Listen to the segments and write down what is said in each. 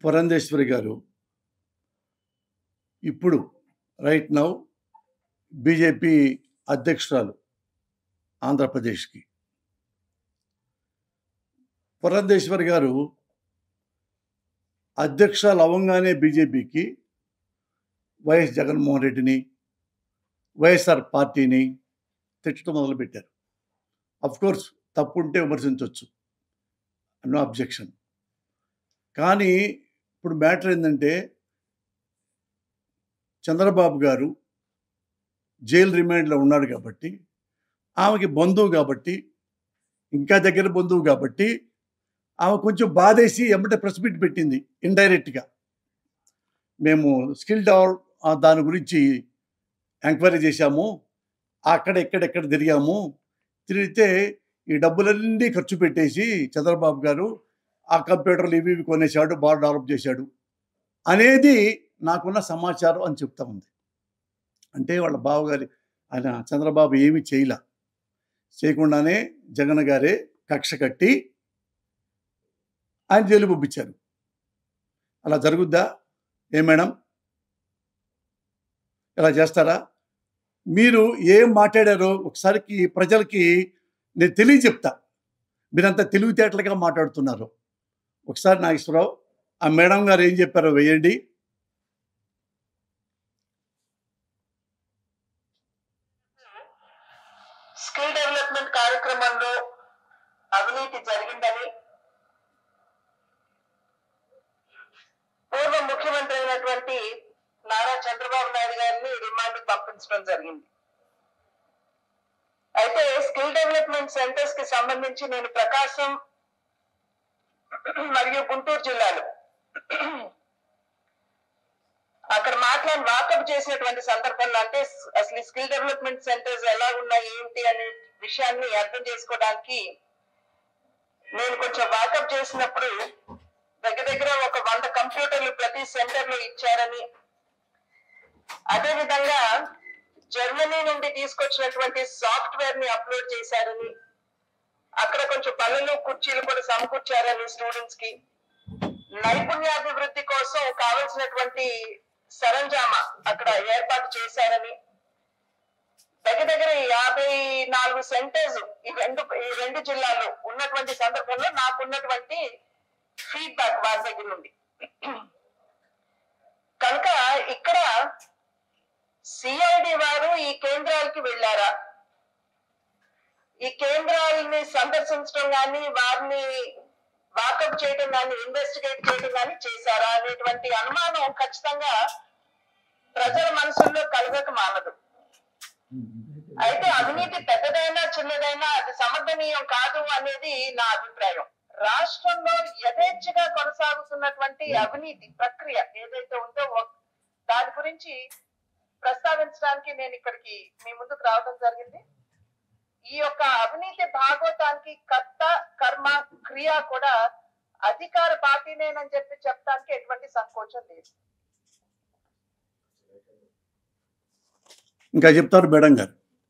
పురంధేశ్వరి గారు ఇప్పుడు right now BJP అధ్యక్షురాలు ఆంధ్రప్రదేశ్కి పురంధేశ్వరి గారు అధ్యక్షురాలు అవ్వగానే బీజేపీకి వైఎస్ జగన్మోహన్ రెడ్డిని వైఎస్ఆర్ పార్టీని తిట్టడం మొదలుపెట్టారు కోర్స్ తప్పు ఉంటే విమర్శించవచ్చు నో అబ్జెక్షన్ కానీ ఇప్పుడు మ్యాటర్ ఏంటంటే చంద్రబాబు గారు జైలు రిమాండ్లో ఉన్నాడు కాబట్టి ఆమెకి బంధువు కాబట్టి ఇంకా దగ్గర బంధువు కాబట్టి ఆమె కొంచెం బాధేసి ఎమ్మటే ప్రెస్ మీట్ పెట్టింది ఇండైరెక్ట్గా మేము స్కిల్ డెవలప్ దాని గురించి ఎంక్వైరీ చేశాము అక్కడ ఎక్కడెక్కడ తిరిగాము తిరిగితే ఈ డబ్బులన్నీ ఖర్చు పెట్టేసి చంద్రబాబు గారు ఆ కంప్యూటర్లు ఇవి ఇవి కొనేశాడు బాగా డెవలప్ చేశాడు అనేది నాకున్న సమాచారం అని చెప్తా ఉంది అంటే వాళ్ళ బావగారి ఆయన చంద్రబాబు ఏమీ చేయలే చేయకుండానే జగన్ గారే కక్ష కట్టి ఆయన జైలు పంపించారు అలా జరుగుద్దా ఏ మేడం ఇలా చేస్తారా మీరు ఏం మాట్లాడారో ఒకసారికి ప్రజలకి నేను తెలియచెప్తా మీరంతా తెలివితేటలుగా మాట్లాడుతున్నారు ఒకసారి నాగేశ్వరరావు ఆ మేడం గారు ఏం చెప్పారో వేయండి స్కిల్ డెవలప్మెంట్ కార్యక్రమంలో అవినీతి జరిగిందని పూర్వ ముఖ్యమంత్రి అయినటువంటి నారా చంద్రబాబు నాయుడు గారిని రిమాండ్ పంపించడం జరిగింది అయితే స్కిల్ డెవలప్మెంట్ సెంటర్స్ కి సంబంధించి నేను ప్రకాశం మరియు గుంటూరు జిల్లాలు అక్కడ మాట్లాడి వాకప్ చేసినటువంటి సందర్భంలో అంటే అసలు స్కిల్ డెవలప్మెంట్ సెంటర్స్ ఎలా ఉన్నాయి ఏంటి అనే విషయాన్ని అర్థం చేసుకోవడానికి నేను కొంచెం వాకప్ చేసినప్పుడు దగ్గర దగ్గర ఒక వంద కంప్యూటర్లు ప్రతి సెంటర్ లో ఇచ్చారని అదే విధంగా జర్మనీ నుండి తీసుకొచ్చినటువంటి సాఫ్ట్వేర్ ని అప్లోడ్ చేశారని అక్కడ కొంచెం బల్లలు కుర్చీలు కూడా సమకూర్చారని స్టూడెంట్స్ కి నైపుణ్యాభివృద్ధి కోసం కావలసినటువంటి సరంజామా అక్కడ ఏర్పాటు చేశారని దగ్గర దగ్గర యాభై నాలుగు సెంటర్స్ ఈ రెండు ఈ రెండు జిల్లాల్లో ఉన్నటువంటి సందర్భంలో నాకున్నటువంటి ఫీడ్బ్యాక్ వారి దగ్గర నుండి కనుక ఇక్కడ సిఐడి వారు ఈ కేంద్రాలకి వెళ్ళారా ఈ కేంద్రాలని సందర్శించడం కానీ వారిని వాకప్ చేయడం కానీ ఇన్వెస్టిగేట్ చేయడం కానీ చేశారా అనేటువంటి అనుమానం ఖచ్చితంగా ప్రజల మనసుల్లో కలగక మానదు అయితే అవినీతి పెద్దదైనా చిన్నదైనా అది సమర్థనీయం కాదు అనేది నా అభిప్రాయం రాష్ట్రంలో యథేచ్ఛగా కొనసాగుతున్నటువంటి అవినీతి ప్రక్రియ ఏదైతే ఉందో ఒక- దాని గురించి ప్రస్తావించడానికి నేను ఇక్కడికి మీ ముందుకు రావడం జరిగింది ఈ యొక్క అవినీతి భాగవతానికి కర్త కర్మ క్రియ కూడా అధికార పార్టీనేనని చెప్పి చెప్పడానికి ఎటువంటి సంకోచం లేదు ఇంకా చెప్తారు మేడం గారు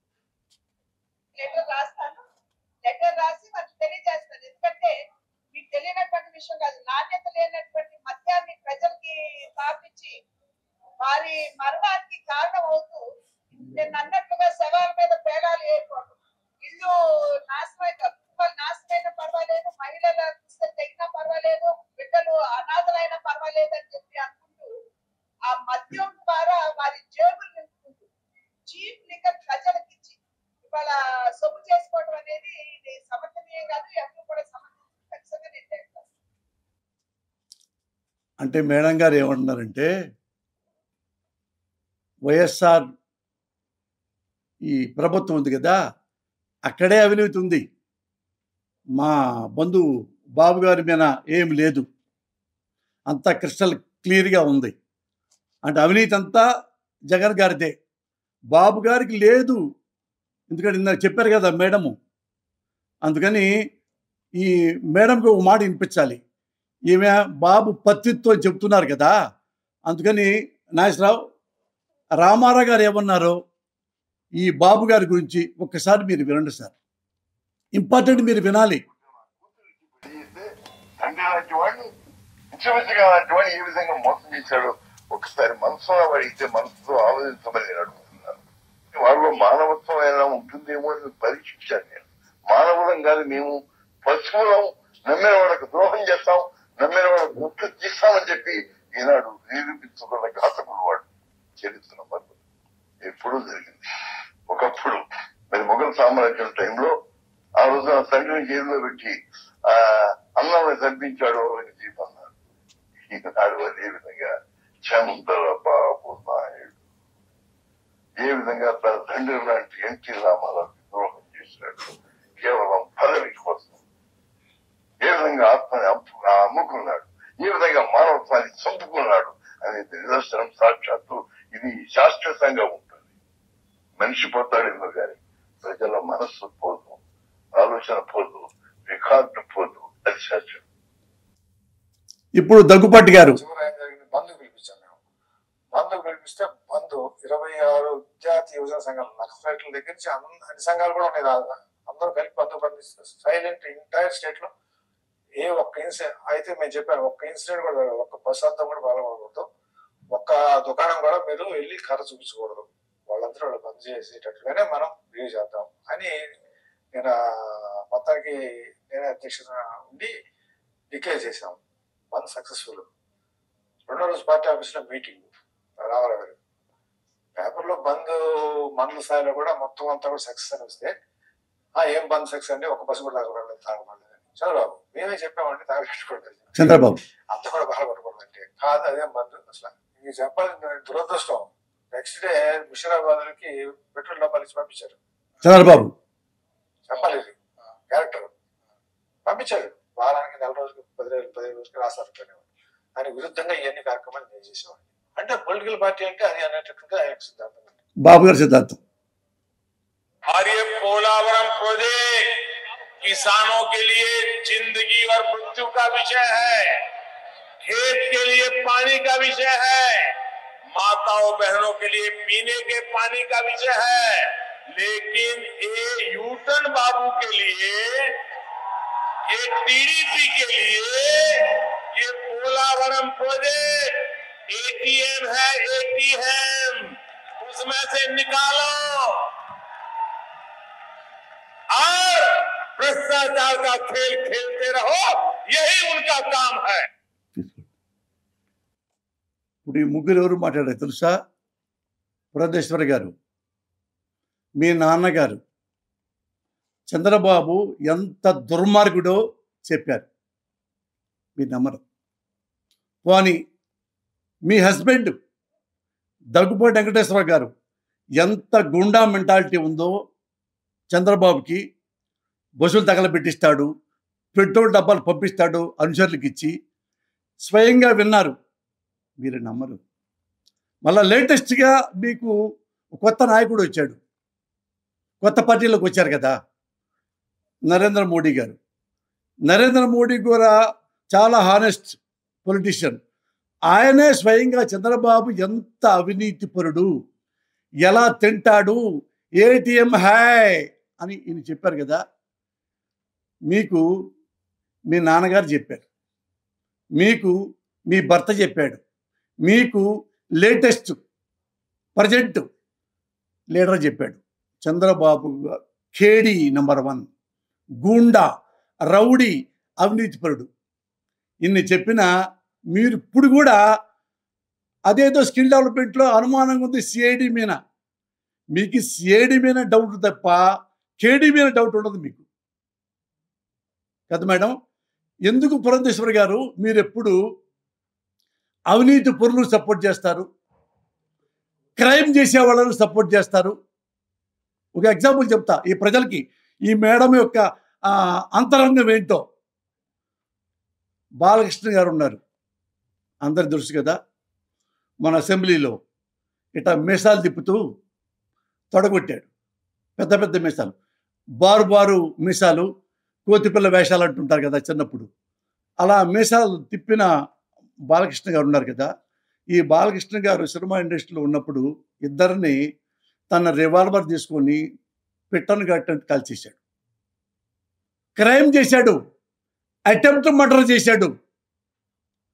లెటర్ రాస్తాను లెటర్ రాసి మనకు తెలియజేస్తాను ఎందుకంటే మీకు తెలియనటువంటి విషయం కాదు నాణ్యత లేనటువంటి మద్యాన్ని ప్రజలకి స్థాపించి వారి మరణానికి కారణం అవుతూ నేను అన్నట్లుగా శవాల మీద పేలాలు ఏర్పడు ఇల్లు నాశనమై కుటుంబాలు నాశనమైనా పర్వాలేదు మహిళల దుస్తులు తెగినా పర్వాలేదు బిడ్డలు అనాథలైనా పర్వాలేదు అని చెప్పి అనుకుంటూ ఆ మద్యం ద్వారా వారి జేబులు నింపుకుంటూ చీప్ లిక్కర్ ప్రజలకు ఇచ్చి ఇవాళ సొమ్ము చేసుకోవడం అనేది ఇది సమర్థనీయం కాదు ఎవరు కూడా సమర్థించడం ఖచ్చితంగా నేను చేస్తాను అంటే మేడం గారు ఏమంటున్నారంటే వైఎస్ఆర్ ఈ ప్రభుత్వం ఉంది కదా అక్కడే అవినీతి ఉంది మా బంధువు బాబు గారి మీద ఏం లేదు అంతా క్రిస్టల్ క్లియర్గా ఉంది అంటే అవినీతి అంతా జగన్ గారిదే బాబు గారికి లేదు ఎందుకంటే ఇందాక చెప్పారు కదా మేడము అందుకని ఈ మేడంకి ఒక మాట వినిపించాలి ఈమె బాబు పత్తిత్వం అని చెప్తున్నారు కదా అందుకని నాగేశ్వరరావు రామారావు గారు ఏమన్నారో ఈ బాబు గారి గురించి ఒక్కసారి మీరు వినండి సార్ ఇంపార్టెంట్ మీరు వినాలి తెలియస్తే తండ్రి లాంటి వాడిని పిచ్చిగా లాంటి వాడు ఏ విధంగా మోసం చేశాడో ఒకసారి మనసులో అడిగితే మనసుతో ఆలోచించమని నేను అడుగుతున్నాను వాళ్ళలో మానవత్వం ఎలా ఉంటుందేమో అని పరీక్షించాను నేను మానవులం కాదు మేము పశువులం నమ్మిన వాళ్ళకు ద్రోహం చేస్తాం నమ్మిన వాళ్ళకు గుర్తు తీస్తామని చెప్పి ఈనాడు నిరూపించుకున్న ఘాతకుడు వాడు చరిత్ర మరి ఎప్పుడూ జరిగింది ఒకప్పుడు మరి మొఘల్ సామ్రాజ్యం టైంలో ఆ రోజు ఆ తండ్రిని జైల్లో పెట్టి ఆ అన్నాన్ని చంపించాడు అని చెప్పి అన్నాడు ఈనాడు అదే విధంగా చంద్రబాబు నాయుడు ఏ విధంగా తన తండ్రి లాంటి ఎన్టీ రామారావు ద్రోహం చేశాడు కేవలం పదవి కోసం ఏ విధంగా ఆత్మని అమ్ము- అమ్ముకున్నాడు ఏ విధంగా మానవత్వాన్ని చంపుకున్నాడు అనేది నిదర్శనం సాక్షాత్తు ఇది శాశ్వతంగా ఉంటుంది మనిషి పోతాడేమో కానీ ప్రజల మనస్సు పోదు ఆలోచన పోదు రికార్డు పోదు అది శాశ్వతం ఇప్పుడు దగ్గుపాటి గారు చివరి ఆయన జరిగింది బంధు పిలిపించాం మేము బంధు పిలిపిస్తే బంధు ఇరవై ఆరు విద్యార్థి యువజన సంఘాలు నక్సలైట్ల దగ్గర నుంచి అన్ని అన్ని సంఘాలు కూడా ఉన్నాయి దాదాపు అందరూ కలిపి బంధు బంధిస్తారు సైలెంట్ ఎంటైర్ స్టేట్ లో ఏ ఒక్క ఇన్సిడెంట్ అయితే మేము చెప్పాను ఒక్క ఇన్సిడెంట్ కూడా జరగదు. ఒక్క బస్ అర్థం కూడా పాల్గొనకూడదు ఒక్క దుకాణం కూడా మీరు వెళ్ళి కర్ర చూపించకూడదు వాళ్ళందరూ వాళ్ళు బంద్ చేసేటట్లుగానే మనం రివ్యూ చేద్దాం అని నేను ఆ మొత్తానికి నేనే అధ్యక్షత ఉండి డిక్లేర్ చేశాం బంద్ సక్సెస్ఫుల్ రెండో రోజు పార్టీ ఆఫీస్ లో మీటింగ్ రామారావు గారు పేపర్ లో బంద్ మండల స్థాయిలో కూడా మొత్తం అంతా కూడా సక్సెస్ అని వస్తే ఆ ఏం బంద్ సక్సెస్ అండి ఒక బస్సు కూడా తాగబడలేదు తాగబడలేదు చంద్రబాబు మేమే చెప్పామండి తాగబెట్టుకోండి చంద్రబాబు అంత కూడా బాధపడకూడదు అంటే కాదు అదేం బంద్ అసలు ఇది చెప్పాలి దురదృష్టం నెక్స్ట్ డే ముషిరాబాద్కి పెట్రోల్ డబ్బాలు ఇచ్చి పంపించారు చంద్రబాబు చెప్పాలి ఇది క్యారెక్టర్ పంపించాడు వారానికి నెల రోజులు పది రోజులు పదిహేను రోజులకి రాస్తారు దానికి విరుద్ధంగా ఇవన్నీ కార్యక్రమాలు నేను చేసేవాడిని అంటే పొలిటికల్ పార్టీ అంటే అది అనేటట్టుగా ఆయన సిద్ధాంతం బాబు గారి సిద్ధాంతం और ये पोलावरम प्रोजेक्ट किसानों के लिए जिंदगी और मृत्यु का विषय है खेत के लिए पानी का विषय है माताओं बहनों के लिए पीने के पानी का विषय है लेकिन ये यूटन बाबू के लिए ये टीडीपी के लिए ये पोलावरम प्रोजेक्ट एटीएम है एटीएम उसमें से निकालो और भ्रष्टाचार का खेल खेलते रहो यही उनका काम है ఇప్పుడు ఈ ముగ్గురు ఎవరు మాట్లాడారు తెలుసా పురంధేశ్వరి గారు మీ నాన్నగారు చంద్రబాబు ఎంత దుర్మార్గుడో చెప్పారు మీరు నమ్మరు పోని మీ హస్బెండ్ దగ్గుపాటి వెంకటేశ్వర గారు ఎంత గుండా మెంటాలిటీ ఉందో చంద్రబాబుకి బస్సులు తగలబెట్టిస్తాడు పెట్రోల్ డబ్బాలు పంపిస్తాడు అనుచరులకు ఇచ్చి స్వయంగా విన్నారు మీరు నమ్మరు మళ్ళా లేటెస్ట్గా మీకు కొత్త నాయకుడు వచ్చాడు కొత్త పార్టీలోకి వచ్చారు కదా నరేంద్ర మోడీ గారు నరేంద్ర మోడీ కూడా చాలా హానెస్ట్ పొలిటీషియన్ ఆయనే స్వయంగా చంద్రబాబు ఎంత అవినీతిపరుడు ఎలా తింటాడు ఏటీఎం హాయ్ అని ఈయన చెప్పారు కదా మీకు మీ నాన్నగారు చెప్పారు మీకు మీ భర్త చెప్పాడు మీకు లేటెస్ట్ ప్రజెంట్ లీడర్ చెప్పాడు చంద్రబాబు గా- ఖేడి నంబర్ వన్ గూండా రౌడీ అవినీతిపరుడు ఇన్ని చెప్పినా మీరు ఇప్పుడు కూడా అదేదో స్కిల్ డెవలప్మెంట్లో అనుమానంగా ఉంది సిఐడి మీద మీకు సిఐడి మీద డౌట్ తప్ప కేడీ మీద డౌట్ ఉండదు మీకు కదా మేడం ఎందుకు పురంధేశ్వరి గారు మీరు ఎప్పుడు అవినీతి పరులు సపోర్ట్ చేస్తారు క్రైమ్ చేసే వాళ్ళను సపోర్ట్ చేస్తారు ఒక ఎగ్జాంపుల్ చెప్తా ఈ ప్రజలకి ఈ మేడం యొక్క ఆ, అంతరంగం ఏంటో బాలకృష్ణ గారు ఉన్నారు అందరు తెలుసు కదా మన అసెంబ్లీలో ఇట్లా మీసాలు తిప్పుతూ తొడగొట్టాడు పెద్ద పెద్ద మీసాలు బారు బారు మీసాలు కోతిపిల్ల వేషాలు అంటుంటారు కదా చిన్నప్పుడు అలా మీసాలు తిప్పిన బాలకృష్ణ గారు ఉన్నారు కదా ఈ బాలకృష్ణ గారు సినిమా ఇండస్ట్రీలో ఉన్నప్పుడు ఇద్దరిని తన రివాల్వర్ తీసుకొని పిట్టను కట్టినట్టు కాల్చేశాడు క్రైమ్ చేశాడు అటెంప్ట్ మర్డర్ చేశాడు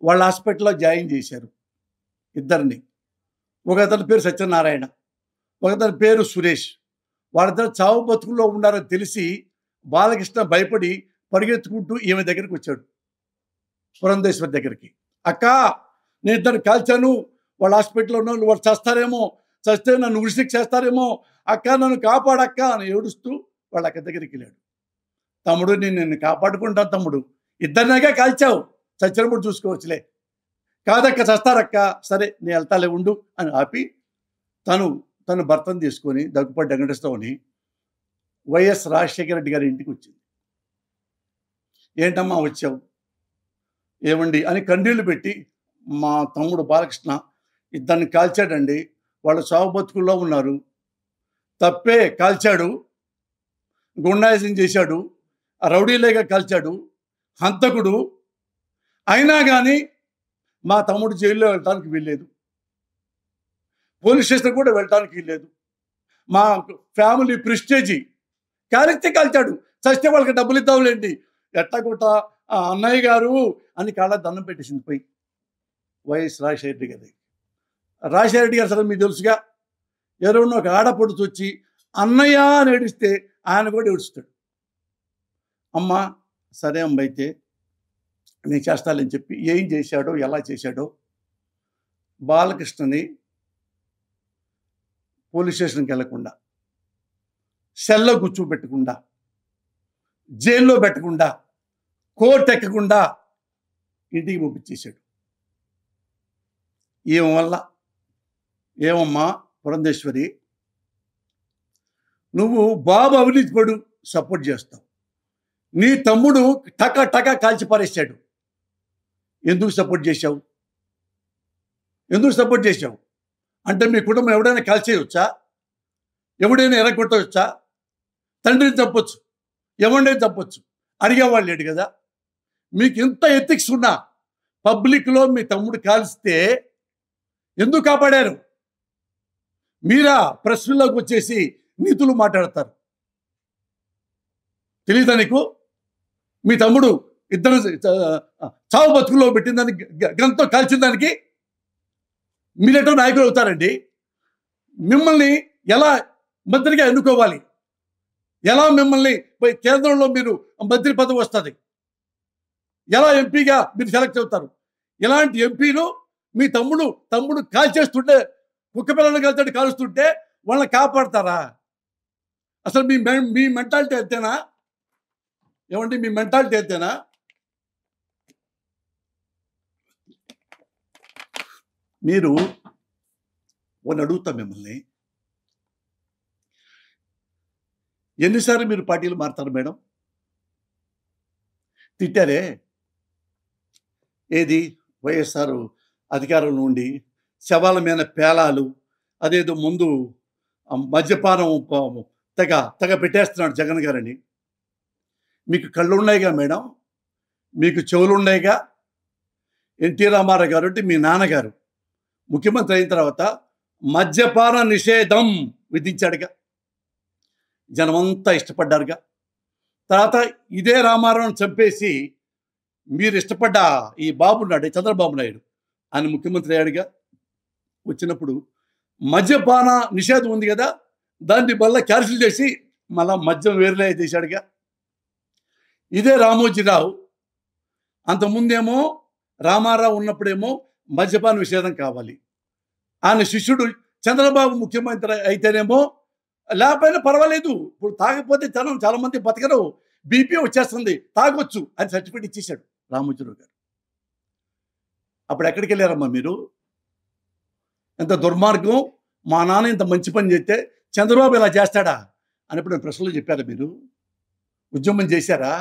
వాళ్ళ హాస్పిటల్లో జాయిన్ చేశారు ఇద్దరిని ఒక అతని పేరు సత్యనారాయణ ఒక అతని పేరు సురేష్ వాళ్ళిద్దరు చావు బతుకుల్లో ఉన్నారని తెలిసి బాలకృష్ణ భయపడి పరిగెత్తుకుంటూ ఈమె దగ్గరికి వచ్చాడు పురంధేశ్వరి దగ్గరికి అక్క నేను ఇద్దరు కాల్చాను వాళ్ళ హాస్పిటల్లో ఉన్న వాళ్ళు వాళ్ళు చస్తారేమో చస్తే నన్ను ఉరిశిక్ చేస్తారేమో అక్క నన్ను కాపాడక్క అని ఏడుస్తూ వాళ్ళ అక్క దగ్గరికి వెళ్ళాడు తమ్ముడు నేను నిన్ను కాపాడుకుంటాను తమ్ముడు ఇద్దరినాగా కాల్చావు చచ్చినప్పుడు చూసుకోవచ్చులే కాదక్క చస్తారక్క సరే నేను వెళ్తాలే ఉండు అని ఆపి తను తను భర్తను తీసుకొని దగ్గుపాటి వెంకటేశ్వరరావుని వైఎస్ రాజశేఖర రెడ్డి గారి ఇంటికి వచ్చింది ఏంటమ్మా వచ్చావు ఏమండి అని కన్నీళ్లు పెట్టి మా తమ్ముడు బాలకృష్ణ ఇద్దరిని కాల్చాడండి వాళ్ళు సాగు బతుకుల్లో ఉన్నారు తప్పే కాల్చాడు గుండాయసం చేశాడు ఆ రౌడీలేగా కాల్చాడు హంతకుడు అయినా కానీ మా తమ్ముడు జైల్లో వెళ్ళటానికి వీల్లేదు పోలీస్ స్టేషన్ కూడా వెళ్ళటానికి వీల్లేదు మా ఫ్యామిలీ ప్రిస్టేజీ కాలిస్తే కాల్చాడు చస్తే వాళ్ళకి డబ్బులు ఇద్దాంలేండి ఎట్టగుట్ట ఆ అన్నయ్య గారు అని కాళ్ళ దండం పెట్టేసింది పోయి వైఎస్ రాజశేఖర రెడ్డి గారి రాజశేఖర రెడ్డి గారు సరే మీకు తెలుసుగా ఎవరైనా ఒక ఆడపడుతు వచ్చి అన్నయ్య అని ఏడిస్తే ఆయన కూడా ఏడుస్తాడు అమ్మ సరే అమ్మ అయితే నేను చేస్తానని చెప్పి ఏం చేశాడో ఎలా చేశాడో బాలకృష్ణని పోలీస్ స్టేషన్కి వెళ్లకుండా సెల్లో కూర్చోబెట్టకుండా జైల్లో పెట్టకుండా కోర్టు ఎక్కకుండా ఇంటికి పంపించేశాడు ఏం వల్ల ఏమమ్మా పురంధేశ్వరి నువ్వు బాబు అవినీతి పడు సపోర్ట్ చేస్తావు నీ తమ్ముడు టక టక కాల్చి పారేశాడు ఎందుకు సపోర్ట్ చేశావు ఎందుకు సపోర్ట్ చేశావు అంటే మీ కుటుంబం ఎవడైనా కాల్చేయవచ్చా ఎవడైనా ఎరగొట్టవచ్చా తండ్రిని తప్పొచ్చు ఎవరినైనా తప్పొచ్చు అడిగేవాళ్ళు లేడు కదా మీకు ఇంత ఎథిక్స్ ఉన్నా పబ్లిక్లో మీ తమ్ముడు కాల్స్తే ఎందుకు కాపాడారు మీరా ప్రశ్నలోకి వచ్చేసి నీతులు మాట్లాడతారు తెలియదా నీకు మీ తమ్ముడు ఇద్దరు చ- చావు బతుకులో పెట్టిన దానికి గ- గంతో కాల్చిన దానికి మీరెటో నాయకులు అవుతారండి మిమ్మల్ని ఎలా మంత్రిగా ఎన్నుకోవాలి ఎలా మిమ్మల్ని పోయి కేంద్రంలో మీరు మంత్రి పదవి వస్తుంది ఎలా ఎంపీగా మీరు సెలెక్ట్ అవుతారు ఇలాంటి ఎంపీలు మీ తమ్ముడు తమ్ముడు కాల్చేస్తుంటే కుక్క పిల్లలు కాల్చాడు కాలుస్తుంటే వాళ్ళని కాపాడతారా అసలు మీ మె- మీ మెంటాలిటీ ఎంతేనా ఏమండి మీ మెంటాలిటీ ఎంతేనా మీరు వాళ్ళు అడుగుతాం మిమ్మల్ని ఎన్నిసార్లు మీరు పార్టీలు మారుతారు మేడం తిట్టారే ఏది వైఎస్ఆర్ అధికారంలో ఉండి శవాల మీద పేలాలు అదేదో ముందు ఆ మద్యపానం ప- తెగ తెగ పెట్టేస్తున్నాడు జగన్ గారని మీకు కళ్ళు ఉన్నాయిగా మేడం మీకు చెవులు ఉన్నాయిగా ఎన్టీ రామారావు గారు అంటే మీ నాన్నగారు ముఖ్యమంత్రి అయిన తర్వాత మద్యపాన నిషేధం విధించాడుగా జనమంతా ఇష్టపడ్డారుగా తర్వాత ఇదే రామారావుని చంపేసి మీరు ఇష్టపడ్డ ఈ బాబు నాయుడు చంద్రబాబు నాయుడు ఆయన ముఖ్యమంత్రి అయ్యాడుగా వచ్చినప్పుడు మద్యపాన నిషేధం ఉంది కదా దాన్ని మళ్ళీ క్యాన్సిల్ చేసి మళ్ళా మద్యం వేరులే చేశాడుగా ఇదే రామోజీరావు అంతకుముందేమో రామారావు ఉన్నప్పుడేమో మద్యపాన నిషేధం కావాలి ఆయన శిష్యుడు చంద్రబాబు ముఖ్యమంత్రి అయితేనేమో లేకపోయినా పర్వాలేదు ఇప్పుడు తాగకపోతే జనం చాలా మంది బతకరు బీపీ వచ్చేస్తుంది తాగొచ్చు అని సర్టిఫికేట్ ఇచ్చేశాడు రామోజీరావు గారు అప్పుడు ఎక్కడికి వెళ్ళారమ్మా మీరు ఎంత దుర్మార్గం మా నాన్న ఇంత మంచి పని చేస్తే చంద్రబాబు ఇలా చేస్తాడా అని ఇప్పుడు ప్రశ్నలు చెప్పారా మీరు ఉద్యమం చేశారా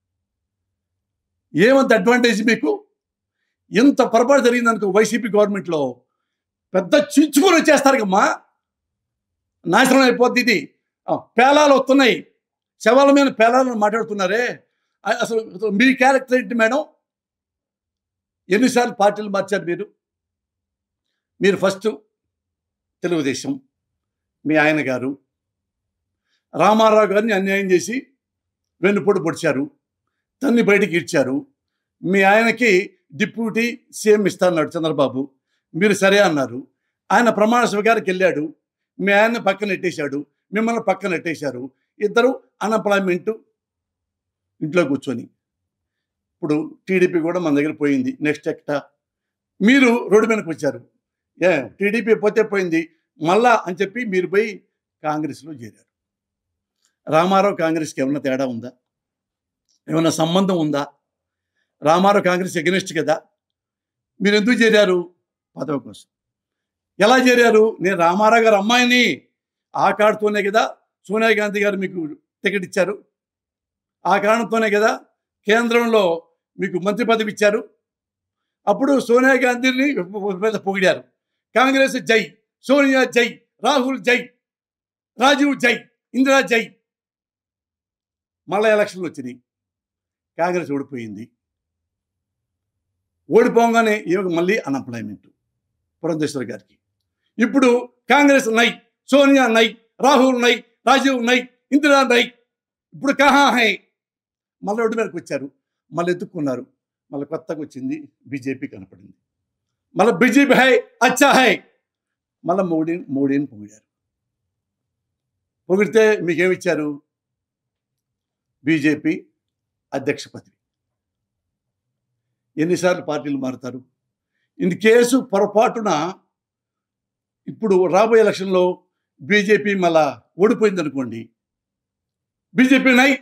ఏమంత అడ్వాంటేజ్ మీకు ఇంత పొరపాటు జరిగిందనుకో వైసీపీ గవర్నమెంట్లో పెద్ద చించుకొని వచ్చేస్తారు కమ్మా నాశనం అయిపోద్ది ఇది ఆ, పేలాలు వస్తున్నాయి శవాల మీద పేలాలను మాట్లాడుతున్నారే అ- అసలు అసలు మీ క్యారెక్టర్ ఏంటి మేడం ఎన్నిసార్లు పార్టీలు మార్చారు మీరు మీరు ఫస్ట్ తెలుగుదేశం మీ ఆయన గారు రామారావు గారిని అన్యాయం చేసి వెన్నుపోటు పొడిచారు తన్ని బయటికి ఇచ్చారు మీ ఆయనకి డిప్యూటీ సీఎం ఇస్తాన్నాడు చంద్రబాబు మీరు సరే అన్నారు ఆయన ప్రమాణ స్వీకారికి వెళ్ళాడు మీ ఆయన పక్కన నెట్టేశాడు మిమ్మల్ని పక్కన నెట్టేశారు ఇద్దరు అన్ఎంప్లాయ్మెంట్ ఇంట్లో కూర్చొని ఇప్పుడు టీడీపీ కూడా మన దగ్గర పోయింది నెక్స్ట్ ఎక్టా మీరు రోడ్డు మీదకి వచ్చారు ఏ టీడీపీ పోతే పోయింది మళ్ళా అని చెప్పి మీరు పోయి కాంగ్రెస్లో చేరారు రామారావు కాంగ్రెస్కి ఏమన్నా తేడా ఉందా ఏమన్నా సంబంధం ఉందా రామారావు కాంగ్రెస్ ఎగనిస్ట్ కదా మీరు ఎందుకు చేరారు పదవి కోసం ఎలా చేరారు నేను రామారావు గారు అమ్మాయిని ఆ కార్డుతోనే కదా సోనియా గాంధీ గారు మీకు టికెట్ ఇచ్చారు ఆ కారణంతోనే కదా కేంద్రంలో మీకు మంత్రి పదవి ఇచ్చారు అప్పుడు సోనియా గాంధీని మీద పొగిడారు కాంగ్రెస్ జై సోనియా జై రాహుల్ జై రాజీవ్ జై ఇందిరా జై మళ్ళా ఎలక్షన్లు వచ్చినాయి కాంగ్రెస్ ఓడిపోయింది ఓడిపోగానే ఈమెకు మళ్ళీ అన్ఎంప్లాయ్మెంట్ పురంధేశ్వర్ గారికి ఇప్పుడు కాంగ్రెస్ నై సోనియా నై రాహుల్ నై రాజీవ్ నై ఇందిరా నై ఇప్పుడు కహా హై మళ్ళీ రోడ్డు మీదకి వచ్చారు మళ్ళీ ఎత్తుక్కున్నారు మళ్ళీ కొత్తగా వచ్చింది బీజేపీ కనపడింది మళ్ళీ బీజేపీ హై అచ్చా హై మళ్ళీ మోడీ మోడీని పొగిడారు పొగిడితే మీకేమిచ్చారు బీజేపీ అధ్యక్ష పదవి ఎన్నిసార్లు పార్టీలు మారుతారు ఇన్ కేసు పొరపాటున ఇప్పుడు రాబోయే ఎలక్షన్లో బీజేపీ మళ్ళా ఓడిపోయింది అనుకోండి బీజేపీ నై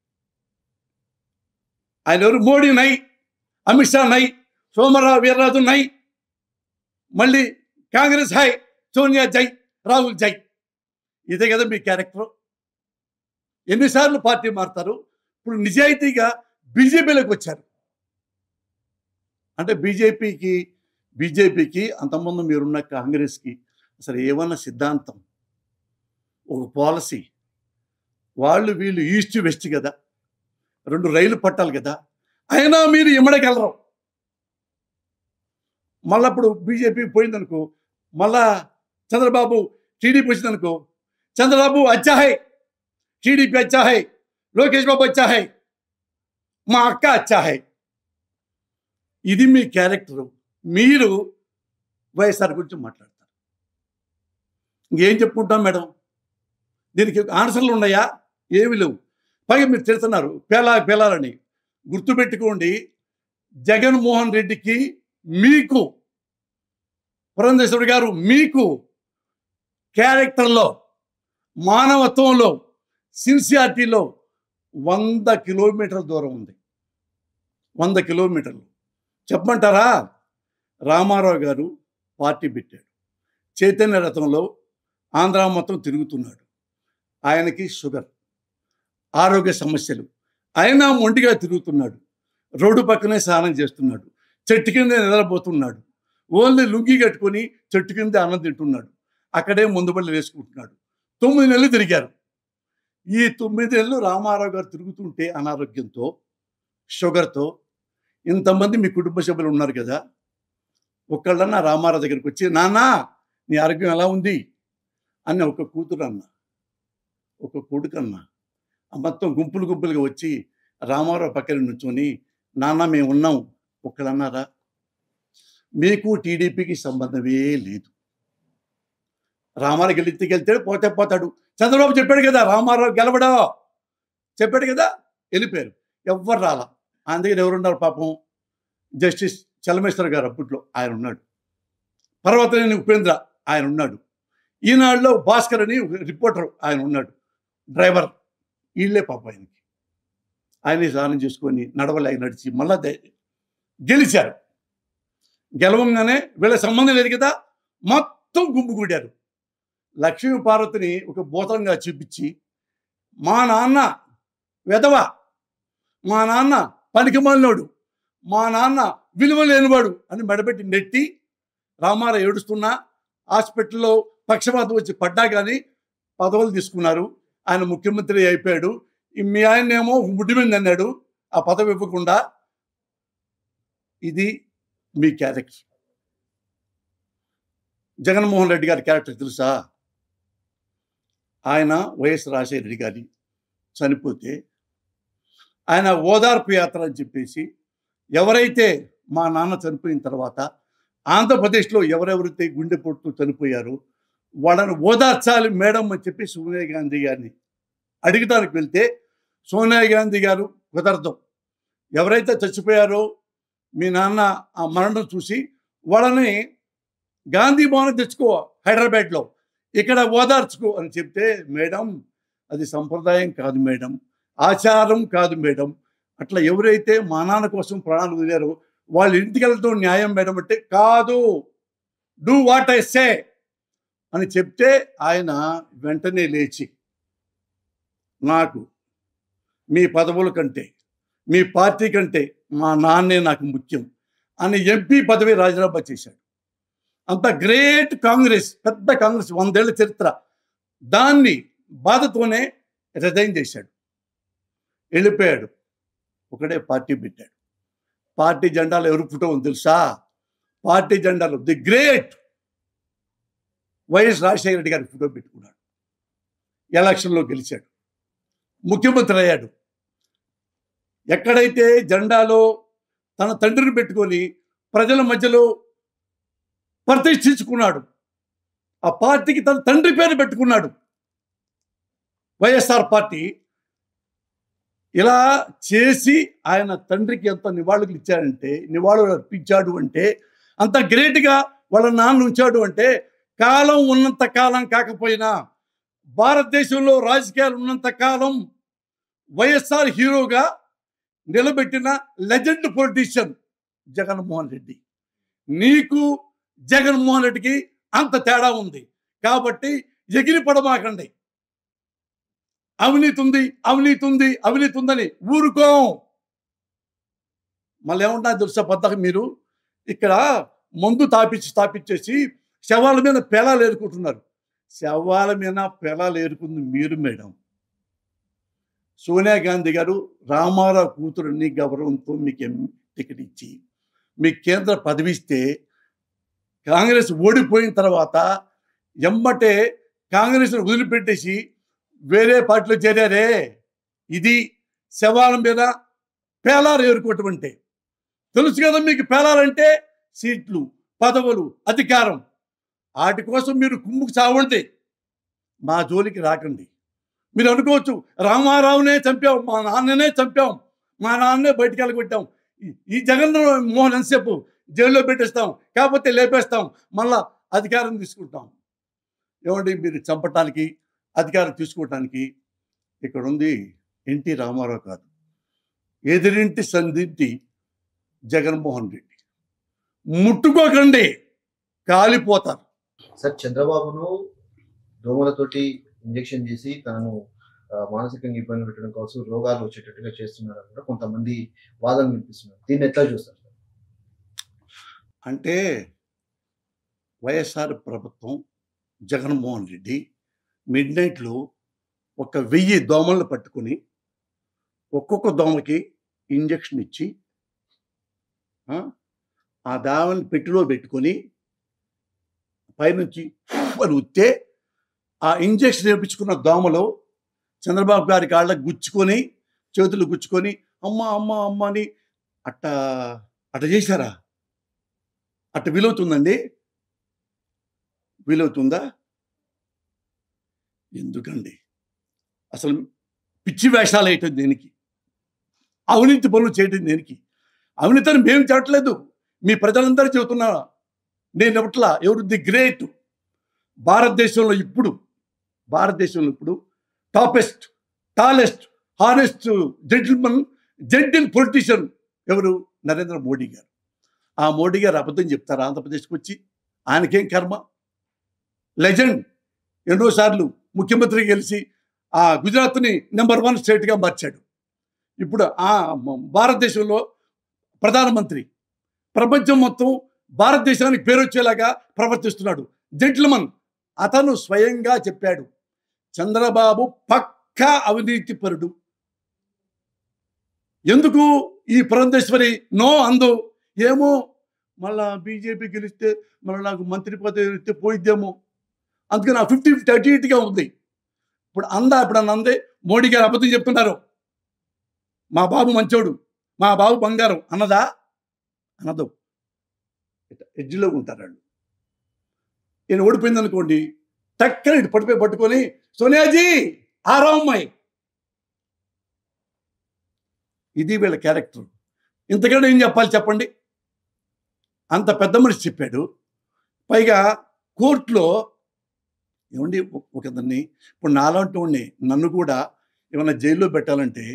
ఆయన ఎవరు మోడీ నై అమిత్ షా నై సోమరావు వీర్రాజు నై మళ్ళీ కాంగ్రెస్ హై సోనియా జై రాహుల్ జై ఇదే కదా మీ క్యారెక్టర్ ఎన్నిసార్లు పార్టీ మారుతారు ఇప్పుడు నిజాయితీగా బీజేపీలోకి వచ్చారు అంటే బీజేపీకి బీజేపీకి అంతకుముందు మీరున్న కాంగ్రెస్కి అసలు ఏమన్నా సిద్ధాంతం ఒక పాలసీ వాళ్ళు వీళ్ళు ఈస్ట్ వెస్ట్ కదా రెండు రైలు పట్టాలి కదా అయినా మీరు ఇమ్మడగలరు మళ్ళీ అప్పుడు బీజేపీ పోయిందనుకో మళ్ళా చంద్రబాబు టీడీపీ వచ్చిందనుకో చంద్రబాబు అచ్చా హై టీడీపీ అచ్చా హై లోకేష్ బాబు అచ్చా హై మా అక్క అచ్చా హై ఇది మీ క్యారెక్టర్ మీరు వైఎస్ఆర్ గురించి మాట్లాడతారు ఇంకేం చెప్పుకుంటాం మేడం దీనికి ఆన్సర్లు ఉన్నాయా ఏమి లేవు పైగా మీరు తిడుతున్నారు పేలా పేలాలని గుర్తుపెట్టుకోండి జగన్మోహన్ రెడ్డికి మీకు పురంధేశ్వరి గారు మీకు క్యారెక్టర్లో మానవత్వంలో సిన్సియారిటీలో వంద కిలోమీటర్ల దూరం ఉంది వంద కిలోమీటర్లు చెప్పమంటారా రామారావు గారు పార్టీ పెట్టాడు చైతన్య రథంలో ఆంధ్ర మొత్తం తిరుగుతున్నాడు ఆయనకి షుగర్ ఆరోగ్య సమస్యలు అయినా మొండిగా తిరుగుతున్నాడు రోడ్డు పక్కనే స్నానం చేస్తున్నాడు చెట్టు కింద నిద్రపోతున్నాడు ఓన్లీ లుంగి కట్టుకొని చెట్టు కింద అన్నం తింటున్నాడు అక్కడే ముందుబడి వేసుకుంటున్నాడు తొమ్మిది నెలలు తిరిగారు ఈ తొమ్మిది నెలలు రామారావు గారు తిరుగుతుంటే అనారోగ్యంతో షుగర్తో ఇంతమంది మీ కుటుంబ సభ్యులు ఉన్నారు కదా ఒక్కళ్ళన్నా రామారావు దగ్గరికి వచ్చి నాన్న నీ ఆరోగ్యం ఎలా ఉంది అని ఒక కూతురు అన్న ఒక కొడుకు అన్న ఆ మొత్తం గుంపులు గుంపులుగా వచ్చి రామారావు పక్కన నుంచొని నాన్న మేము ఉన్నాం ఒక్కడన్నారా మీకు టీడీపీకి సంబంధమే లేదు రామారావు గెలిస్తే గెలిచాడు పోతే పోతాడు చంద్రబాబు చెప్పాడు కదా రామారావు గెలవడా చెప్పాడు కదా వెళ్ళిపోయారు ఎవ్వరు రాలా ఆయన దగ్గర ఎవరున్నారు పాపం జస్టిస్ చలమేశ్వర్ గారు అప్పట్లో ఆయన ఉన్నాడు పర్వతనేని ఉపేంద్ర ఆయన ఉన్నాడు ఈనాడులో భాస్కర్ అని ఒక రిపోర్టర్ ఆయన ఉన్నాడు డ్రైవర్ వీళ్ళే పాప ఆయనకి ఆయనే స్నానం చేసుకొని నడవలేక నడిచి మళ్ళా దే- గెలిచారు గెలవంగానే వీళ్ళ సంబంధం లేదు కదా మొత్తం గుమ్ముగూడారు లక్ష్మీ పార్వతిని ఒక భూతంగా చూపించి మా నాన్న వెధవ మా నాన్న పనికిమాలినోడు మా నాన్న విలువ లేనివాడు అని మెడబెట్టి నెట్టి రామారావు ఏడుస్తున్నా హాస్పిటల్లో పక్షపాతం వచ్చి పడ్డా కానీ పదవులు తీసుకున్నారు ఆయన ముఖ్యమంత్రి అయిపోయాడు ఈ మీ ఆయనేమో ముడ్డి మీద అన్నాడు ఆ పదవి ఇవ్వకుండా ఇది మీ క్యారెక్టర్ జగన్మోహన్ రెడ్డి గారి క్యారెక్టర్ తెలుసా ఆయన వైఎస్ రాజశేఖర రెడ్డి గారి చనిపోతే ఆయన ఓదార్పు యాత్ర అని చెప్పేసి ఎవరైతే మా నాన్న చనిపోయిన తర్వాత ఆంధ్రప్రదేశ్లో ఎవరెవరైతే గుండెపోటుతో చనిపోయారో వాళ్ళని ఓదార్చాలి మేడం అని చెప్పి సోనియా గాంధీ గారిని అడిగడానికి వెళ్తే సోనియా గాంధీ గారు కుదరదు ఎవరైతే చచ్చిపోయారో మీ నాన్న ఆ మరణం చూసి వాళ్ళని గాంధీ భవన్ తెచ్చుకో హైదరాబాద్లో ఇక్కడ ఓదార్చుకో అని చెప్తే మేడం అది సంప్రదాయం కాదు మేడం ఆచారం కాదు మేడం అట్లా ఎవరైతే మా నాన్న కోసం ప్రాణాలు వదిలారో వాళ్ళ ఇంటికి వెళ్ళడం న్యాయం మేడం అంటే కాదు డూ వాట్ ఐ సే అని చెప్తే ఆయన వెంటనే లేచి నాకు మీ పదవుల కంటే మీ పార్టీ కంటే మా నాన్నే నాకు ముఖ్యం అని ఎంపీ పదవి రాజీనామా చేశాడు అంత గ్రేట్ కాంగ్రెస్ పెద్ద కాంగ్రెస్ వందేళ్ల చరిత్ర దాన్ని బాధతోనే రిజైన్ చేశాడు వెళ్ళిపోయాడు ఒకడే పార్టీ పెట్టాడు పార్టీ జెండాలు ఎవరు ఫోటో ఉంది తెలుసా పార్టీ జెండాలు the great YS Rajasekhara Reddy గారి ఫోటో పెట్టుకున్నాడు ఎలక్షన్లో గెలిచాడు ముఖ్యమంత్రి అయ్యాడు ఎక్కడైతే జెండాలో తన తండ్రిని పెట్టుకొని ప్రజల మధ్యలో ప్రతిష్ఠించుకున్నాడు ఆ పార్టీకి తన తండ్రి పేరు పెట్టుకున్నాడు వైఎస్ఆర్ పార్టీ ఇలా చేసి ఆయన తండ్రికి ఎంత నివాళులు ఇచ్చాడంటే నివాళులు అర్పించాడు అంటే అంత గ్రేట్గా వాళ్ళ నాన్న ఉంచాడు అంటే కాలం ఉన్నంత కాలం కాకపోయినా భారతదేశంలో రాజకీయాలు ఉన్నంత కాలం వైఎస్ఆర్ హీరోగా నిలబెట్టిన లెజెండ్ పొలిటీషియన్ జగన్మోహన్ రెడ్డి నీకు జగన్మోహన్ రెడ్డికి అంత తేడా ఉంది కాబట్టి ఎగిరి పడమాకండి అవినీతి ఉంది అవినీతి ఉంది అవినీతి ఉందని ఊరుకోం మళ్ళీ ఏమన్నా తెలుసా పద్ధతి మీరు ఇక్కడ మందు తాపించి తాపించేసి శవాల మీద పెలాలు ఏరుకుంటున్నారు శవాల మీద పెలాలు ఏరుకుంది మీరు మేడం సోనియా గాంధీ గారు రామారావు కూతురుని గౌరవంతో మీకు ఎం- టికెట్ ఇచ్చి మీకు కేంద్ర పదవి ఇస్తే కాంగ్రెస్ ఓడిపోయిన తర్వాత ఎమ్మటే కాంగ్రెస్ను వదిలిపెట్టేసి వేరే పార్టీలో చేరారే ఇది శవాల మీద పేలాలు ఏరుకోవటం అంటే తెలుసు కదా మీకు పేలాలంటే సీట్లు పదవులు అధికారం వాటి కోసం మీరు కుమ్ముకు చావండి మా జోలికి రాకండి మీరు అనుకోవచ్చు రామారావునే చంపాం మా నాన్ననే చంపాం మా నాన్నే బయటికి వెళ్ళగొట్టాం ఈ- ఈ జగన్ మోహన్ ఎంతసేపు జైల్లో పెట్టేస్తాం కాకపోతే లేపేస్తాం మళ్ళా అధికారం తీసుకుంటాం ఏమండి మీరు చంపటానికి అధికారం తీసుకోవటానికి ఇక్కడ ఉంది ఎన్టీ రామారావు కాదు ఎదిరింటి సందింటి జగన్మోహన్ రెడ్డి ముట్టుకోకండి కాలిపోతారు సార్ చంద్రబాబును దోమలతోటి ఇంజెక్షన్ చేసి తనను ఆ, మానసికంగా ఇబ్బంది పెట్టడం కోసం రోగాలు వచ్చేటట్టుగా చేస్తున్నారని కూడా కొంతమంది వాదన వినిపిస్తున్నారు దీన్ని ఎట్లా చూస్తారు సార్ అంటే వైఎస్ఆర్ ప్రభుత్వం జగన్మోహన్ రెడ్డి మిడ్ నైట్లో ఒక వెయ్యి దోమలను పట్టుకొని ఒక్కొక్క దోమకి ఇంజక్షన్ ఇచ్చి ఆ, ఆ దామని పెట్టిలో పెట్టుకొని పైనుంచి ఫుఫ్ అని ఉత్తే ఆ ఇంజక్షన్ వేయించుకున్న దోమలో చంద్రబాబు గారి కాళ్ళకు గుచ్చుకొని చేతులు గుచ్చుకొని అమ్మ అమ్మ అమ్మ అని అట్ట అట్ట చేశారా అట్ట వీలవుతుందండి వీలవుతుందా ఎందుకండి అసలు పిచ్చి వేషాలు వేయటం దేనికి అవినీతి పనులు చేయటం దేనికి అవినీతిని మేము చేయట్లేదు మీ ప్రజలందరూ చెబుతున్నా నేను ఎవట్లా ఎవరు ది గ్రేట్ భారతదేశంలో ఇప్పుడు భారతదేశంలో ఇప్పుడు toppest tallest honest gentleman gentle politician ఎవరు నరేంద్ర మోడీ గారు ఆ మోడీ గారు అబద్ధం చెప్తారు ఆంధ్రప్రదేశ్కి వచ్చి ఆయనకేం కర్మ లెజెండ్ ఎన్నోసార్లు ముఖ్యమంత్రి గెలిచి ఆ గుజరాత్ని నెంబర్ వన్ స్టేట్గా మార్చాడు ఇప్పుడు ఆ మ- భారతదేశంలో ప్రధానమంత్రి ప్రపంచం మొత్తం భారతదేశానికి పేరు వచ్చేలాగా ప్రవర్తిస్తున్నాడు జెంట్లమన్ అతను స్వయంగా చెప్పాడు చంద్రబాబు పక్కా అవినీతిపరుడు ఎందుకు ఈ పురంధేశ్వరి నో అందు ఏమో మళ్ళా బీజేపీ గెలిస్తే మళ్ళీ నాకు మంత్రి పదవి ఇస్తే పోయిద్దేమో అందుకని ఆ ఫిఫ్టీ ఫిఫ్టీ అటు ఇటుగా ఉంది ఇప్పుడు అందా ఇప్పుడు అన్న అందే మోడీ గారు అబద్ధం చెప్తున్నారు మా బాబు మంచోడు మా బాబు బంగారం అన్నదా అనదు ఇట్లా ఎడ్జ్లో ఉంటారు వాళ్ళు ఈయన ఓడిపోయింది అనుకోండి టక్కన ఇటు పట్టుపోయి పట్టుకొని సోనియాజీ ఆరో అమ్మాయి ఇది వీళ్ళ క్యారెక్టర్ ఇంతకంటే ఏం చెప్పాలి చెప్పండి అంత పెద్ద మనిషి చెప్పాడు పైగా కోర్టులో ఏమండి ఒక- ఒకదాన్ని ఇప్పుడు నాలాంటి వాడిని నన్ను కూడా ఏమైనా జైల్లో పెట్టాలంటే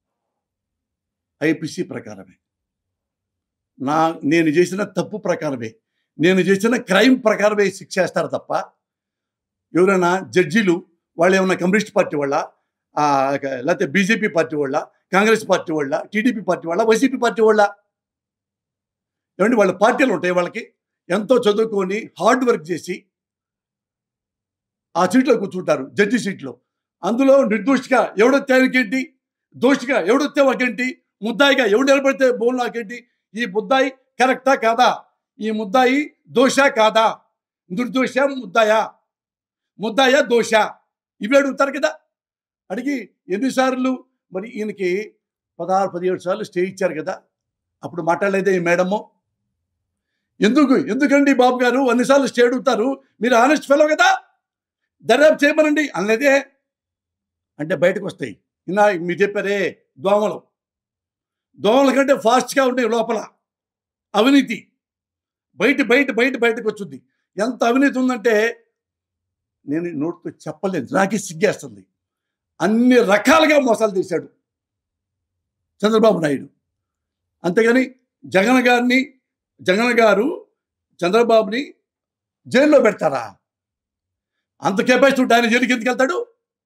ఐపీసీ ప్రకారమే నా నేను చేసిన తప్పు ప్రకారమే నేను చేసిన క్రైమ్ ప్రకారమే శిక్ష వేస్తారు తప్ప ఎవరైనా జడ్జీలు వాళ్ళు ఏమైనా కమ్యూనిస్ట్ పార్టీ వాళ్ళ ఆ, లేకపోతే బీజేపీ పార్టీ వాళ్ళ కాంగ్రెస్ పార్టీ వాళ్ళ టీడీపీ పార్టీ వాళ్ళ వైసీపీ పార్టీ వాళ్ళ ఏమంటే వాళ్ళ పార్టీలు ఉంటాయి వాళ్ళకి ఎంతో చదువుకొని హార్డ్ వర్క్ చేసి ఆ సీట్లో కూర్చుంటారు జడ్జి సీట్లో అందులో నిర్దోషిగా ఎవడొస్తే ఆయనకేంటి దోషిగా ఎవడొస్తే వాకేంటి ముద్దాయిగా ఎవడు నిలబడితే బోల్ నాకేంటి ఈ ముద్దాయి కరెక్టా కాదా ఈ ముద్దాయి దోష కాదా నిర్దోష ముద్దాయా ముద్దాయా దోష ఇవి అడుగుతారు కదా అడిగి ఎన్నిసార్లు మరి ఈయనకి పదహారు పదిహేడు సార్లు స్టే ఇచ్చారు కదా అప్పుడు మాట్లాడలేదే ఈ మేడము ఎందుకు ఎందుకండి బాబు గారు అన్నిసార్లు స్టే అడుగుతారు మీరు ఆనెస్ట్ ఫెలో కదా దర్యాప్తు చేయమనండి అనలేదే అంటే బయటకు వస్తాయి ఇన్నా మీరు చెప్పారే దోమలు దోమల కంటే ఫాస్ట్గా ఉంటాయి లోపల అవినీతి బయట బయట బయట బయటకు వచ్చింది ఎంత అవినీతి ఉందంటే నేను నోటితో చెప్పలేదు నాకే సిగ్గేస్తుంది అన్ని రకాలుగా మోసాలు చేశాడు చంద్రబాబు నాయుడు అంతేగాని జగన్ గారిని జగన్ గారు చంద్రబాబుని జైల్లో పెడతారా అంత కెపాసిటీ ఉంటే ఆయన జైలుకి ఎందుకు వెళ్తాడు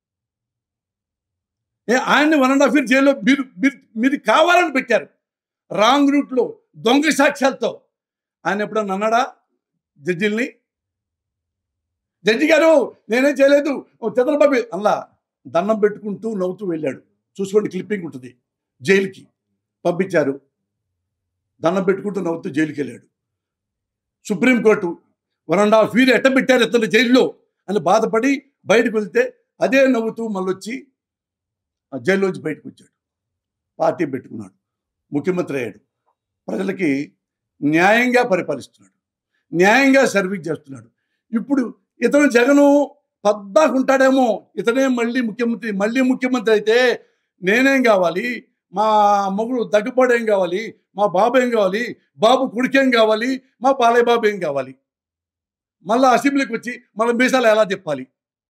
ఏ ఆయన్ని వన్ అండ్ హాఫ్ ఇయర్ జైల్లో మీరు మీరు మీరు కావాలని పెట్టారు రాంగ్ రూట్లో దొంగ సాక్ష్యాలతో ఆయన ఎప్పుడన్నా అన్నాడా జడ్జిల్ని జడ్జి గారు నేనేం చేయలేదు ఓ చంద్రబాబు అలా దండం పెట్టుకుంటూ నవ్వుతూ వెళ్ళాడు చూసుకోండి క్లిప్పింగ్ ఉంటుంది జైలుకి పంపించారు దండం పెట్టుకుంటూ నవ్వుతూ జైలుకి వెళ్ళాడు Supreme Court one and half year ఎట్ట పెట్టారు ఇతను జైల్లో అని బాధపడి బయటకు వెళ్తే అదే నవ్వుతూ మళ్ళీ వచ్చి ఆ జైల్లోంచి బయటకు వచ్చాడు పార్టీ పెట్టుకున్నాడు ముఖ్యమంత్రి అయ్యాడు ప్రజలకి న్యాయంగా పరిపాలిస్తున్నాడు న్యాయంగా సర్వీస్ చేస్తున్నాడు ఇప్పుడు ఇతను జగను పద్దాకు ఉంటాడేమో ఇతనే మళ్ళీ ముఖ్యమంత్రి మళ్ళీ ముఖ్యమంత్రి అయితే నేనేం కావాలి మా మొగుడు దగ్గుపాడు ఏం కావాలి మా బాబు ఏం కావాలి బాబు కొడుకేం కావాలి మా బాలయ్య బాబు ఏం కావాలి మళ్ళీ అసెంబ్లీకి వచ్చి మళ్ళీ మీసాలు ఎలా చెప్పాలి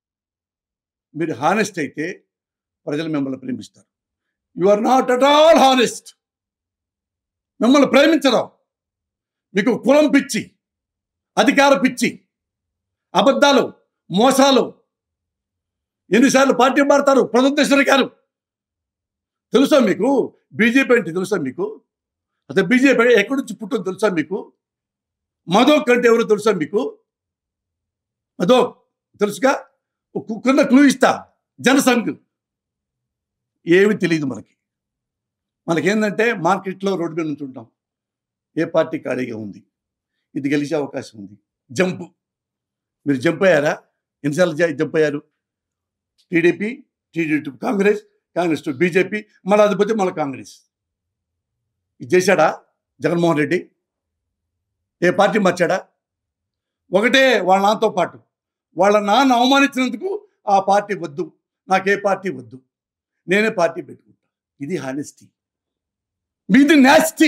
మీరు హానెస్ట్ అయితే ప్రజలు మిమ్మల్ని ప్రేమిస్తారు you are not at all honest మిమ్మల్ని ప్రేమించరు మీకు కులం పిచ్చి అధికార పిచ్చి అబద్ధాలు మోసాలు ఎన్నిసార్లు పార్టీ మారుతారు ప్రధానేశ్వరి గారు తెలుసా మీకు బీజేపీ అంటే తెలుసా మీకు అసలు బీజేపీ ఎక్కడి నుంచి పుట్టిందో తెలుసా మీకు మధోక్ అంటే ఎవరో తెలుసా మీకు మధోక్ తెలుసుగా ఒక కింద క్లూ ఇస్తా జనసంఘ్ ఏమి తెలియదు మనకి మనకేంటంటే మార్కెట్లో రోడ్డు మీద నుంచి ఉంటాం ఏ పార్టీ ఖాళీగా ఉంది ఇది గెలిచే అవకాశం ఉంది జంప్ మీరు జంప్ అయ్యారా ఎన్నిసార్లు జ- జంప్ అయ్యారు TDP TDP Congress Congress to BJP మళ్ళీ అది పోతే మళ్ళీ కాంగ్రెస్ ఇది చేశాడా జగన్మోహన్ రెడ్డి ఏ పార్టీ మార్చాడా ఒకటే వాళ్ళ నాన్నతో పాటు వాళ్ళ నాన్న అవమానించినందుకు ఆ పార్టీ వద్దు నాకే పార్టీ వద్దు నేనే పార్టీ పెట్టుకుంటా ఇది హానెస్టీ మీది నాస్టీ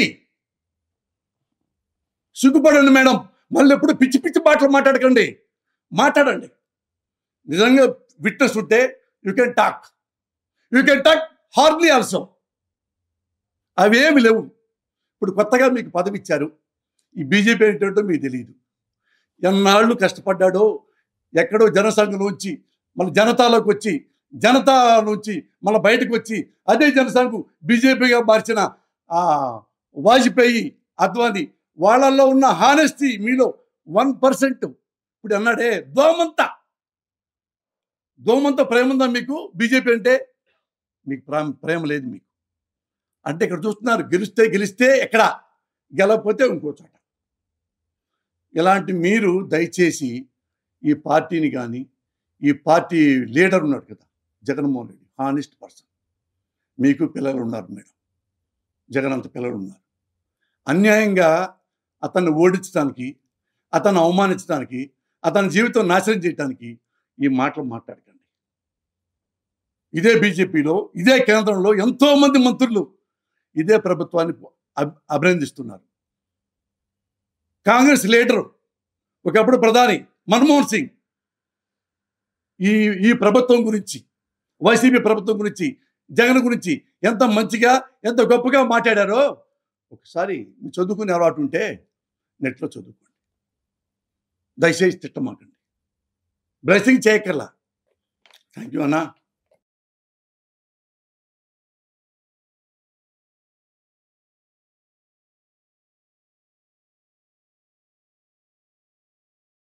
సిగ్గుపడండి మేడం మళ్ళీ ఎప్పుడు పిచ్చి పిచ్చి మాటలు మాట్లాడకండి మాట్లాడండి నిజంగా విట్నెస్ ఉంటే you can talk you can talk hardly also అవేమి లేవు ఇప్పుడు కొత్తగా మీకు పదవి ఇచ్చారు ఈ బీజేపీ ఏంటంటో మీకు తెలియదు ఎన్నాళ్ళు కష్టపడ్డాడో ఎక్కడో జనసంఘం నుంచి మళ్ళీ జనతాలోకి వచ్చి జనతా నుంచి మళ్ళీ బయటకు వచ్చి అదే జనసంఘం బీజేపీగా మార్చిన ఆ వాజ్పేయి అద్వానీ వాళ్ళల్లో ఉన్న హానెస్టీ మీలో వన్ పర్సెంట్ ఇప్పుడు అన్నాడే దోమంత దోమంత ప్రేమ ఉందా మీకు బీజేపీ అంటే మీకు ప్రేమ ప్రేమ లేదు మీకు అంటే ఇక్కడ చూస్తున్నారు గెలిస్తే గెలిస్తే ఎక్కడ గెలకపోతే ఇంకో చోట ఇలాంటి మీరు దయచేసి ఈ పార్టీని కానీ ఈ పార్టీ లీడర్ ఉన్నాడు కదా జగన్మోహన్ రెడ్డి హానెస్ట్ పర్సన్ మీకు పిల్లలు ఉన్నారు మేడం జగన్ అంత పిల్లలు ఉన్నారు అన్యాయంగా అతన్ని ఓడించడానికి అతన్ని అవమానించడానికి అతని జీవితం నాశనం చేయడానికి ఈ మాటలు మాట్లాడకండి ఇదే బీజేపీలో ఇదే కేంద్రంలో ఎంతో మంది మంత్రులు ఇదే ప్రభుత్వాన్ని అభి- అభినందిస్తున్నారు కాంగ్రెస్ లీడరు ఒకప్పుడు ప్రధాని మన్మోహన్ సింగ్ ఈ ఈ ప్రభుత్వం గురించి వైసీపీ ప్రభుత్వం గురించి జగన్ గురించి ఎంత మంచిగా ఎంత గొప్పగా మాట్లాడారో ఒకసారి మీరు చదువుకునే అలవాటు ఉంటే నెట్లో చదువుకోండి దయచేసి తిట్టమాకండి బ్లెస్సింగ్ చేయక్కర్లా థ్యాంక్ యూ అన్నా